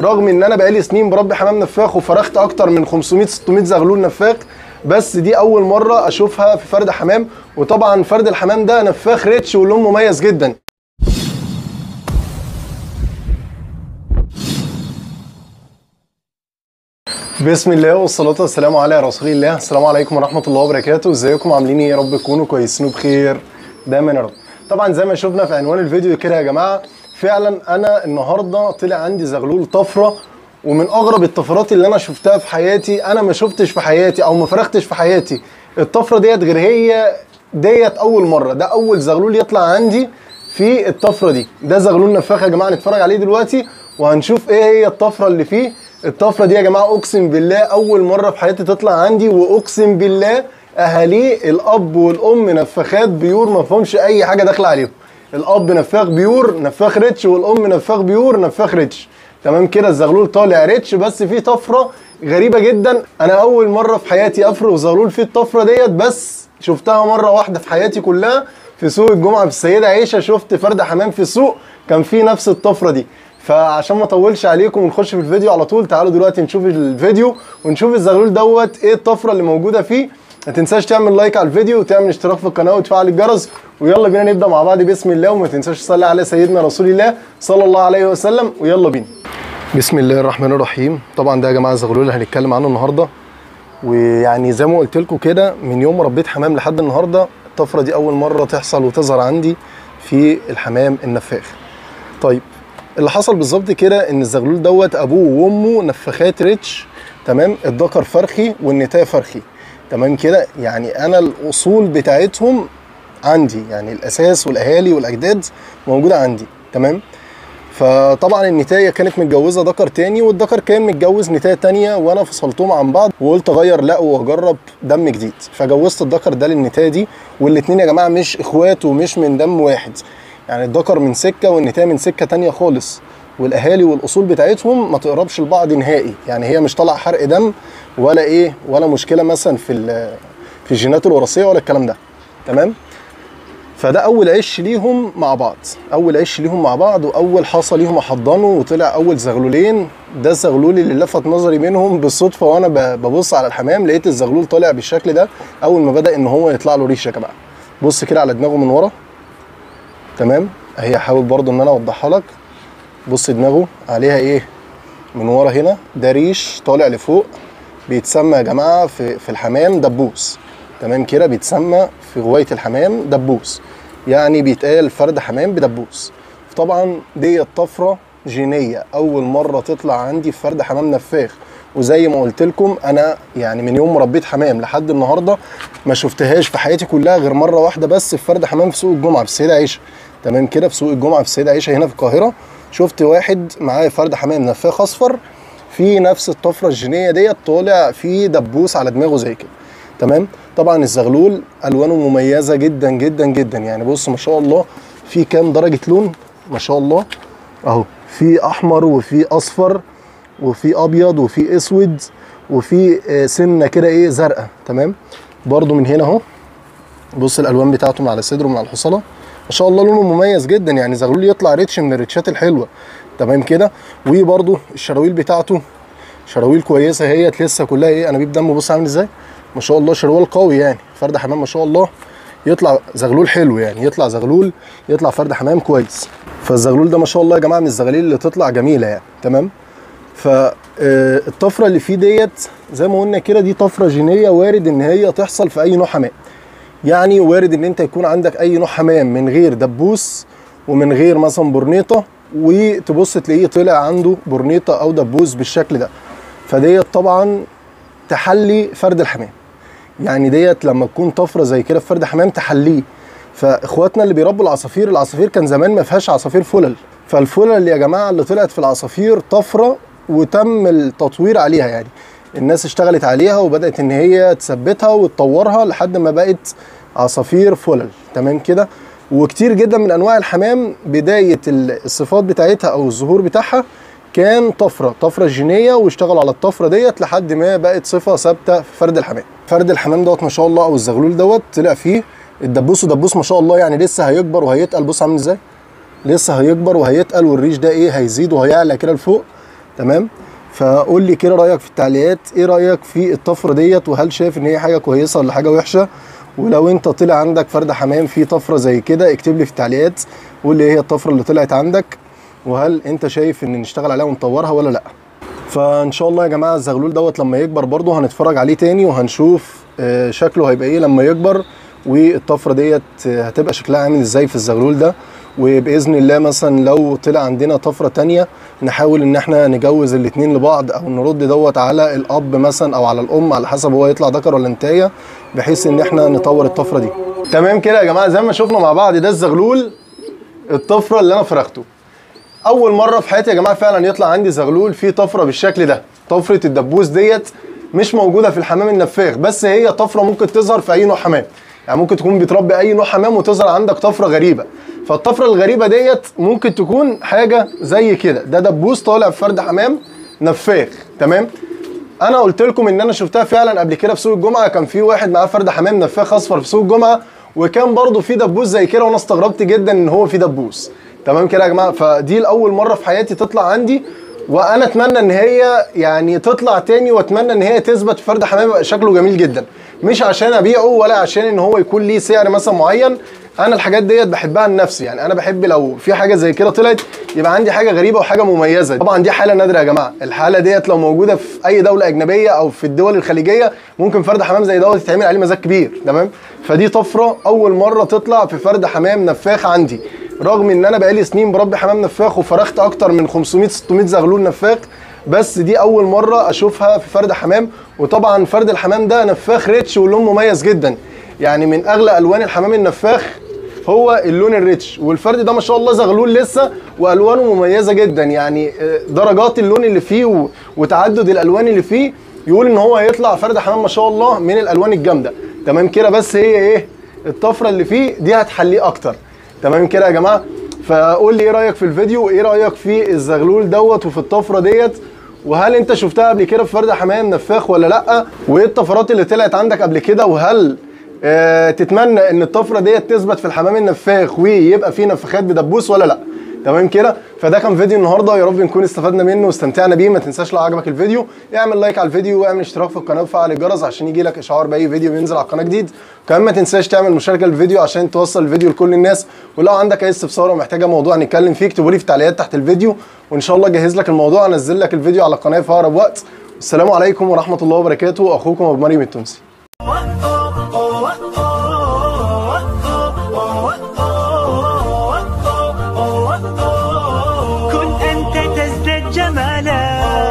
رغم ان انا بقالي سنين بربي حمام نفاخ وفرخت اكتر من 500 600 زغلول نفاخ بس دي اول مره اشوفها في فرد حمام وطبعا فرد الحمام ده نفاخ ريتش ولون مميز جدا بسم الله والصلاة والسلام على رسول الله السلام عليكم ورحمة الله وبركاته ازيكم عاملين ايه يا رب تكونوا كويسين وبخير دايما يا رب طبعا زي ما شفنا في عنوان الفيديو كده يا جماعة فعلا انا النهاردة طلع عندي زغلول طفرة ومن اغرب الطفرات اللي انا شفتها في حياتي انا ما شفتش في حياتي او ما فرختش في حياتي الطفرة ديت غير هي ديت اول مرة ده اول زغلول يطلع عندي في الطفرة دي ده زغلول نفاخ يا جماعة نتفرج عليه دلوقتي وهنشوف ايه هي الطفرة اللي فيه الطفره دي يا جماعه اقسم بالله اول مره في حياتي تطلع عندي واقسم بالله اهاليه الاب والام نفاخات بيور ما فهمش اي حاجه داخله عليهم الاب نفاخ بيور نفاخ ريتش والام نفاخ بيور نفاخ ريتش تمام كده الزغلول طالع ريتش بس في طفره غريبه جدا انا اول مره في حياتي افرق زغلول في الطفره ديت بس شفتها مره واحده في حياتي كلها في سوق الجمعه في السيده عيشه شفت فرد حمام في السوق كان فيه نفس الطفره دي فعشان ما اطولش عليكم ونخش في الفيديو على طول تعالوا دلوقتي نشوف الفيديو ونشوف الزغلول دوت ايه الطفره اللي موجوده فيه ما تنساش تعمل لايك على الفيديو وتعمل اشتراك في القناه وتفعل الجرس ويلا بينا نبدا مع بعض باسم الله وما تنساش تصلي على سيدنا رسول الله صلى الله عليه وسلم ويلا بينا بسم الله الرحمن الرحيم طبعا ده يا جماعه الزغلول اللي هنتكلم عنه النهارده ويعني زي ما قلت لكم كده من يوم ما ربيت حمام لحد النهارده الطفره دي اول مره تحصل وتظهر عندي في الحمام النفاخ طيب اللي حصل بالظبط كده ان الزغلول دوت ابوه وامه نفخات ريتش تمام الذكر فرخي والنتايه فرخي تمام كده يعني انا الاصول بتاعتهم عندي يعني الاساس والاهالي والاجداد موجوده عندي تمام فطبعا النتايه كانت متجوزه ذكر تاني والذكر كان متجوز نتايه تانية وانا فصلتهم عن بعض وقلت اغير لا واجرب دم جديد فجوزت الذكر ده للنتايه دي والاتنين يا جماعه مش اخوات ومش من دم واحد يعني الذكر من سكه والنتايه من سكه تانية خالص والاهالي والاصول بتاعتهم ما تقربش لبعض نهائي يعني هي مش طالعه حرق دم ولا ايه ولا مشكله مثلا في في الجينات الوراثيه ولا الكلام ده تمام فده اول عش ليهم مع بعض اول عش ليهم مع بعض واول حصى ليهم احضنوا وطلع اول زغلولين ده الزغلول اللي لفت نظري منهم بالصدفه وانا ببص على الحمام لقيت الزغلول طالع بالشكل ده اول ما بدا ان هو يطلع له ريشه يا جماعه بص كده على دماغه من ورا تمام اهي هحاول برضو ان انا اوضحها لك بص دماغه عليها ايه من ورا هنا ده ريش طالع لفوق بيتسمى يا جماعه في في الحمام دبوس تمام كده بيتسمى في غوايه الحمام دبوس يعني بيتقال فرد حمام بدبوس طبعا دي طفره جينيه اول مره تطلع عندي في فرد حمام نفاخ وزي ما قلت لكم انا يعني من يوم ما ربيت حمام لحد النهارده ما شفتهاش في حياتي كلها غير مره واحده بس في فرد حمام في سوق الجمعه في السيده عيشه تمام كده في سوق الجمعه في السيده عيشه هنا في القاهره شفت واحد معاه فرد حمام نفاخ اصفر في نفس الطفره الجينيه ديت طالع في دبوس على دماغه زي كده تمام طبعا الزغلول الوانه مميزه جدا جدا جدا يعني بص ما شاء الله في كام درجه لون ما شاء الله اهو في احمر وفي اصفر وفي ابيض وفي اسود وفي سنه كده ايه زرقاء تمام برضو من هنا اهو بص الالوان بتاعته من على صدره من على الحصاله ما شاء الله لونه مميز جدا يعني زغلول يطلع ريتش من الريتشات الحلوه تمام كده وبرضو الشراويل بتاعته شراويل كويسه هي لسه كلها ايه انابيب دم بص عامل ازاي ما شاء الله شروال قوي يعني فرد حمام ما شاء الله يطلع زغلول حلو يعني يطلع زغلول يطلع فرد حمام كويس فالزغلول ده ما شاء الله يا جماعه من الزغاليل اللي تطلع جميله يعني تمام فالطفره اللي فيه ديت زي ما قلنا كده دي طفره جينيه وارد ان هي تحصل في اي نوع حمام يعني وارد ان انت يكون عندك اي نوع حمام من غير دبوس ومن غير مثلا برنيطه وتبص تلاقيه طلع عنده برنيطه او دبوس بالشكل ده فديت طبعا تحلي فرد الحمام يعني ديت لما تكون طفره زي كده في فرد حمام تحليه فاخواتنا اللي بيربوا العصافير العصافير كان زمان ما فيهاش عصافير فلل فالفلل يا جماعه اللي طلعت في العصافير طفره وتم التطوير عليها يعني الناس اشتغلت عليها وبدات ان هي تثبتها وتطورها لحد ما بقت عصافير فلل تمام كده وكتير جدا من انواع الحمام بدايه الصفات بتاعتها او الظهور بتاعها كان طفره طفره جينيه واشتغلوا على الطفره ديت لحد ما بقت صفه ثابته في فرد الحمام فرد الحمام دوت ما شاء الله او الزغلول دوت طلع فيه الدبوس ودبوس ما شاء الله يعني لسه هيكبر وهيتقل بص عامل ازاي لسه هيكبر وهيتقل والريش ده ايه هيزيد وهيعلى كده لفوق تمام فقول لي كده رايك في التعليقات ايه رايك في الطفره ديت وهل شايف ان هي حاجه كويسه ولا حاجه وحشه ولو انت طلع عندك فرد حمام في طفره زي كده اكتب لي في التعليقات قول لي ايه هي الطفره اللي طلعت عندك وهل انت شايف ان نشتغل عليها ونطورها ولا لا فان شاء الله يا جماعه الزغلول دوت لما يكبر برضه هنتفرج عليه تاني وهنشوف آه، شكله هيبقى ايه لما يكبر والطفره ديت آه، هتبقى شكلها عامل ازاي في الزغلول ده وباذن الله مثلا لو طلع عندنا طفره تانية نحاول ان احنا نجوز الاتنين لبعض او نرد دوت على الاب مثلا او على الام على حسب هو يطلع ذكر ولا انتايه بحيث ان احنا نطور الطفره دي تمام كده يا جماعه زي ما شفنا مع بعض ده الزغلول الطفره اللي انا فرخته اول مره في حياتي يا جماعه فعلا يطلع عندي زغلول فيه طفره بالشكل ده طفره الدبوس ديت مش موجوده في الحمام النفاخ بس هي طفره ممكن تظهر في اي نوع حمام يعني ممكن تكون بتربي اي نوع حمام وتظهر عندك طفره غريبه فالطفره الغريبه ديت ممكن تكون حاجه زي كده ده دبوس طالع في فرد حمام نفاخ تمام انا قلت لكم ان انا شفتها فعلا قبل كده في سوق الجمعه كان في واحد معاه فرد حمام نفاخ اصفر في سوق الجمعه وكان برضه في دبوس زي كده وانا استغربت جدا ان هو في دبوس تمام كده يا جماعه فدي الاول مره في حياتي تطلع عندي وانا اتمنى ان هي يعني تطلع تاني واتمنى ان هي تثبت في فرد حمام يبقى شكله جميل جدا مش عشان ابيعه ولا عشان ان هو يكون ليه سعر مثلا معين انا الحاجات ديت بحبها لنفسي يعني انا بحب لو في حاجه زي كده طلعت يبقى عندي حاجه غريبه وحاجه مميزه طبعا دي حاله نادره يا جماعه الحاله ديت لو موجوده في اي دوله اجنبيه او في الدول الخليجيه ممكن فرد حمام زي دوت يتعمل عليه مزاج كبير تمام فدي طفره اول مره تطلع في فرد حمام نفاخ عندي رغم ان انا بقالي سنين بربي حمام نفاخ وفرخت اكتر من 500 600 زغلول نفاخ بس دي اول مره اشوفها في فرد حمام وطبعا فرد الحمام ده نفاخ ريتش ولون مميز جدا يعني من اغلى الوان الحمام النفاخ هو اللون الريتش والفرد ده ما شاء الله زغلول لسه والوانه مميزه جدا يعني آه، درجات اللون اللي فيه و- وتعدد الالوان اللي فيه يقول ان هو هيطلع فرد حمام ما شاء الله من الالوان الجامده تمام كده بس هي ايه الطفره اللي فيه دي هتحليه اكتر تمام كده يا جماعه فقول لي ايه رايك في الفيديو وايه رايك في الزغلول دوت وفي الطفره ديت وهل انت شفتها قبل كده في فرد حمام نفاخ ولا لا وايه الطفرات اللي طلعت عندك قبل كده وهل آه تتمنى ان الطفره ديت تثبت في الحمام النفاخ ويبقى فيه نفخات بدبوس ولا لا تمام كده فده كان فيديو النهارده يا رب نكون استفدنا منه واستمتعنا بيه ما تنساش لو عجبك الفيديو اعمل لايك على الفيديو واعمل اشتراك في القناه وفعل الجرس عشان يجي لك اشعار باي فيديو بينزل على القناه جديد كمان ما تنساش تعمل مشاركه للفيديو عشان توصل الفيديو لكل الناس ولو عندك اي استفسار ومحتاجه موضوع نتكلم فيه اكتبوا لي في التعليقات تحت الفيديو وان شاء الله اجهز لك الموضوع انزل لك الفيديو على القناه في اقرب وقت السلام عليكم ورحمه الله وبركاته اخوكم ابو مريم التونسي كن أنت تزداد جمالا